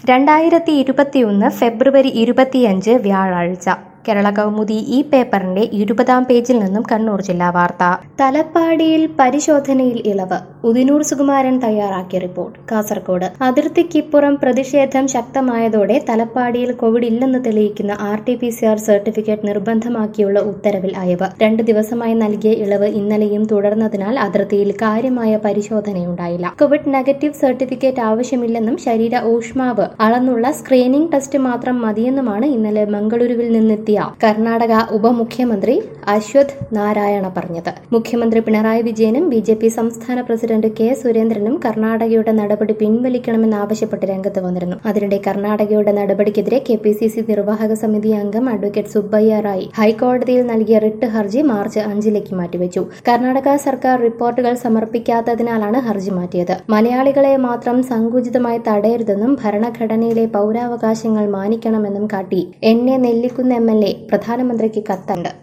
രണ്ടായിരത്തി ഇരുപത്തിയൊന്ന് ഫെബ്രുവരി ഇരുപത്തിയഞ്ച് വ്യാഴാഴ്ച കേരള കൗമുദി ഈ പേപ്പറിന്റെ ഇരുപതാം പേജിൽ നിന്നും കണ്ണൂർ ജില്ലാ വാർത്ത തലപ്പാടിയിൽ പരിശോധനയിൽ ഇളവ് ഉദിനൂർ സുകുമാരൻ തയ്യാറാക്കിയ റിപ്പോർട്ട് കാസർഗോഡ് അതിർത്തിക്കിപ്പുറം പ്രതിഷേധം ശക്തമായതോടെ തലപ്പാടിയിൽ കോവിഡ് ഇല്ലെന്ന് തെളിയിക്കുന്ന R T P C R certificate നിർബന്ധമാക്കിയുള്ള ഉത്തരവിൽ അയവ് രണ്ട് ദിവസമായി നൽകിയ ഇളവ് ഇന്നലെയും തുടർന്നതിനാൽ അതിർത്തിയിൽ കാര്യമായ പരിശോധനയുണ്ടായില്ല കോവിഡ് നെഗറ്റീവ് സർട്ടിഫിക്കറ്റ് ആവശ്യമില്ലെന്നും ശരീര ഊഷ്മാവ് അളന്നുള്ള സ്ക്രീനിംഗ് ടെസ്റ്റ് മാത്രം മതിയെന്നുമാണ് ഇന്നലെ മംഗളൂരുവിൽ നിന്നെത്തിയ കർണാടക ഉപമുഖ്യമന്ത്രി അശ്വത് നാരായണ പറഞ്ഞത് മുഖ്യമന്ത്രി പിണറായി വിജയനും ബി ജെ പി സംസ്ഥാന പ്രസിഡന്റ് കെ സുരേന്ദ്രനും കർണാടകയുടെ നടപടി പിൻവലിക്കണമെന്നാവശ്യപ്പെട്ട് രംഗത്ത് വന്നിരുന്നു അതിനിടെ കർണാടകയുടെ നടപടിക്കെതിരെ കെ പി സി സി നിർവാഹക സമിതി അംഗം അഡ്വക്കേറ്റ് സുബ്ബയ്യ റായി ഹൈക്കോടതിയിൽ നൽകിയ റിട്ട് ഹർജി മാർച്ച് അഞ്ചിലേക്ക് മാറ്റിവെച്ചു കർണാടക സർക്കാർ റിപ്പോർട്ടുകൾ സമർപ്പിക്കാത്തതിനാലാണ് ഹർജി മാറ്റിയത് മലയാളികളെ മാത്രം സങ്കുചിതമായി തടയരുതെന്നും ഭരണഘടനയിലെ പൗരാവകാശങ്ങൾ മാനിക്കണമെന്നും കാട്ടി എന്നെ നെല്ലിക്കുന്ന എം എൽ എ പ്രധാനമന്ത്രിക്ക് കത്തുണ്ട്